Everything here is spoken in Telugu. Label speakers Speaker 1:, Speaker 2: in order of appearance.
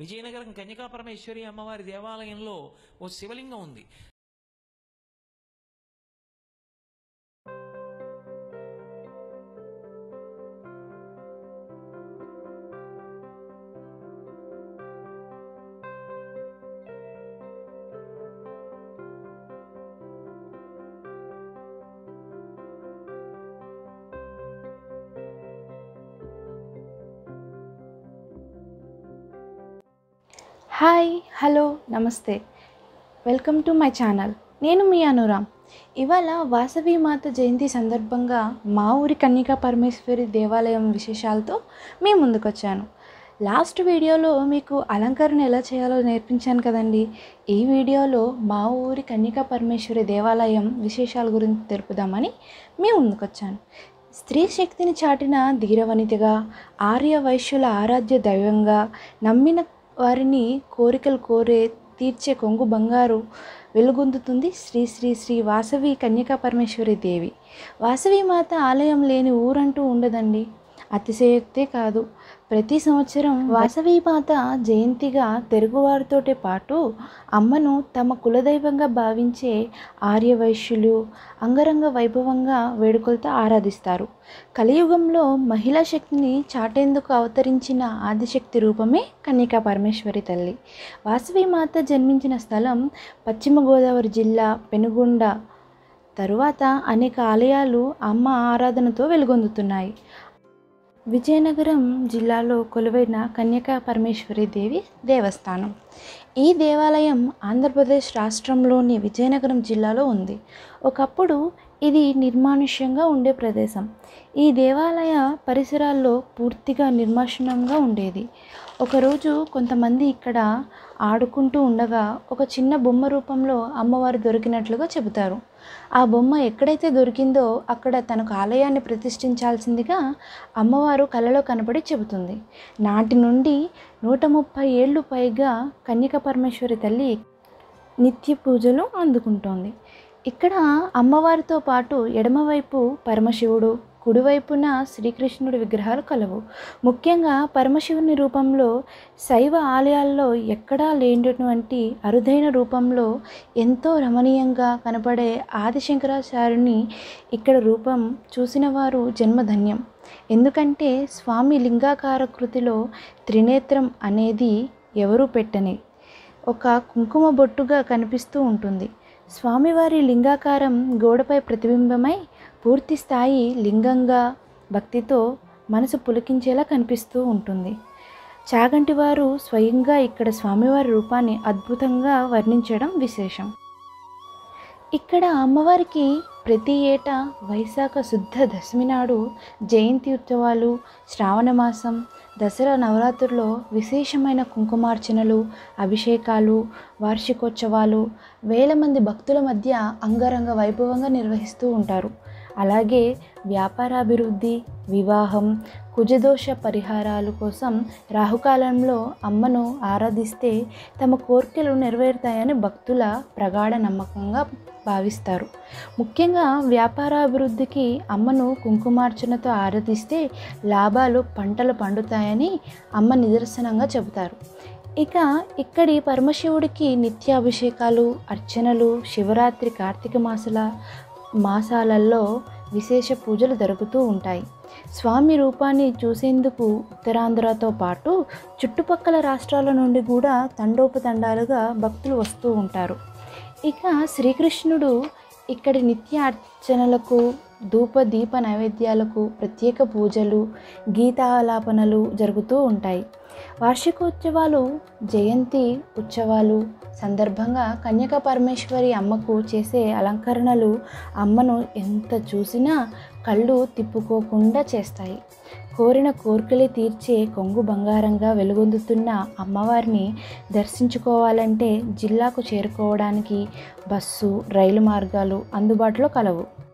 Speaker 1: విజయనగరం కన్యకా పరమేశ్వరి అమ్మవారి దేవాలయంలో ఓ శివలింగం ఉంది
Speaker 2: హాయ్ హలో నమస్తే వెల్కమ్ టు మై ఛానల్ నేను మీ అనురామ్ ఇవాళ వాసవి మాత జయంతి సందర్భంగా మా ఊరి కన్యకా పరమేశ్వరి దేవాలయం విశేషాలతో మీ ముందుకొచ్చాను లాస్ట్ వీడియోలో మీకు అలంకరణ ఎలా చేయాలో నేర్పించాను కదండి ఈ వీడియోలో మా ఊరి కన్యకా పరమేశ్వరి దేవాలయం విశేషాల గురించి తెలుపుదామని మీ ముందుకొచ్చాను స్త్రీ శక్తిని చాటిన ధీరవనితగా ఆర్య వైశ్యుల ఆరాధ్య దైవంగా నమ్మిన వారిని కోరికలు కోరే తీర్చే కొంగు బంగారు వెలుగొందుతుంది శ్రీ శ్రీ శ్రీ వాసవి కన్యకా పరమేశ్వరి దేవి వాసవి మాత ఆలయం లేని ఊరంటూ ఉండదండి అతిశయోక్తే కాదు ప్రతి సంవత్సరం వాసవి మాత జయంతిగా తెలుగువారితోటే పాటు అమ్మను తమ కులదైవంగా భావించే ఆర్యవైశ్యులు అంగరంగ వైభవంగా వేడుకలతో ఆరాధిస్తారు కలియుగంలో మహిళా శక్తిని చాటేందుకు అవతరించిన ఆదిశక్తి రూపమే కన్యకా పరమేశ్వరి తల్లి వాసవి మాత జన్మించిన స్థలం పశ్చిమ గోదావరి జిల్లా పెనుగొండ తరువాత అనేక ఆలయాలు అమ్మ ఆరాధనతో వెలుగొందుతున్నాయి విజయనగరం జిల్లాలో కొలువైన కన్యకా పరమేశ్వరి దేవి దేవస్థానం ఈ దేవాలయం ఆంధ్రప్రదేశ్ రాష్ట్రంలోని విజయనగరం జిల్లాలో ఉంది ఒకప్పుడు ఇది నిర్మానుష్యంగా ఉండే ప్రదేశం ఈ దేవాలయ పరిసరాల్లో పూర్తిగా నిర్మానుష్యంగా ఉండేది ఒకరోజు కొంతమంది ఇక్కడ ఆడుకుంటూ ఉండగా ఒక చిన్న బొమ్మ రూపంలో అమ్మవారు దొరికినట్లుగా చెబుతారు ఆ బొమ్మ ఎక్కడైతే దొరికిందో అక్కడ తనకు ఆలయాన్ని ప్రతిష్ఠించాల్సిందిగా అమ్మవారు కలలో కనపడి చెబుతుంది నాటి నుండి నూట ముప్పై ఏళ్ళు పైగా కన్యక పరమేశ్వరి తల్లి నిత్య పూజలు అందుకుంటోంది ఇక్కడ అమ్మవారితో పాటు ఎడమవైపు పరమశివుడు కుడివైపున శ్రీకృష్ణుడి విగ్రహాలు కలవు ముఖ్యంగా పరమశివుని రూపంలో శైవ ఆలయాల్లో ఎక్కడా లేనటువంటి అరుదైన రూపంలో ఎంతో రమణీయంగా కనపడే ఆదిశంకరాచార్యుని ఇక్కడ రూపం చూసిన వారు జన్మధన్యం ఎందుకంటే స్వామి లింగాకార కృతిలో త్రినేత్రం అనేది ఎవరూ పెట్టని ఒక కుంకుమ బొట్టుగా కనిపిస్తూ ఉంటుంది స్వామివారి లింగాకారం గోడపై ప్రతిబింబమై పూర్తి స్థాయి లింగంగా భక్తితో మనసు పులకించేలా కనిపిస్తూ ఉంటుంది చాగంటి వారు స్వయంగా ఇక్కడ స్వామివారి రూపాన్ని అద్భుతంగా వర్ణించడం విశేషం ఇక్కడ అమ్మవారికి ప్రతి ఏటా వైశాఖ శుద్ధ దశమి నాడు జయంతి ఉత్సవాలు శ్రావణ మాసం దసరా నవరాత్రుల్లో విశేషమైన కుంకుమార్చనలు అభిషేకాలు వార్షికోత్సవాలు వేల మంది భక్తుల మధ్య అంగరంగ వైభవంగా నిర్వహిస్తూ ఉంటారు అలాగే వ్యాపారాభివృద్ధి వివాహం కుజదోష పరిహారాల కోసం రాహుకాలంలో అమ్మను ఆరాధిస్తే తమ కోరికలు నెరవేరుతాయని భక్తుల ప్రగాఢ నమ్మకంగా భావిస్తారు ముఖ్యంగా వ్యాపారాభివృద్ధికి అమ్మను కుంకుమార్చనతో ఆరాధిస్తే లాభాలు పంటలు పండుతాయని అమ్మ నిదర్శనంగా చెబుతారు ఇక ఇక్కడి పరమశివుడికి నిత్యాభిషేకాలు అర్చనలు శివరాత్రి కార్తీక మాసాల మాసాలలో విశేష పూజలు జరుగుతూ ఉంటాయి స్వామి రూపాన్ని చూసేందుకు ఉత్తరాంధ్రతో పాటు చుట్టుపక్కల రాష్ట్రాల నుండి కూడా తండోపతండాలుగా భక్తులు వస్తూ ఉంటారు ఇక శ్రీకృష్ణుడు ఇక్కడి నిత్య అర్చనలకు ధూప దీప నైవేద్యాలకు ప్రత్యేక పూజలు గీతాలాపనలు జరుగుతూ ఉంటాయి వార్షికోత్సవాలు జయంతి ఉత్సవాలు సందర్భంగా కన్యక పరమేశ్వరి అమ్మకు చేసే అలంకరణలు అమ్మను ఎంత చూసినా కళ్ళు తిప్పుకోకుండా చేస్తాయి కోరిన కోరికలే తీర్చే కొంగు బంగారంగా వెలుగొందుతున్న అమ్మవారిని దర్శించుకోవాలంటే జిల్లాకు చేరుకోవడానికి బస్సు రైలు మార్గాలు అందుబాటులో కలవు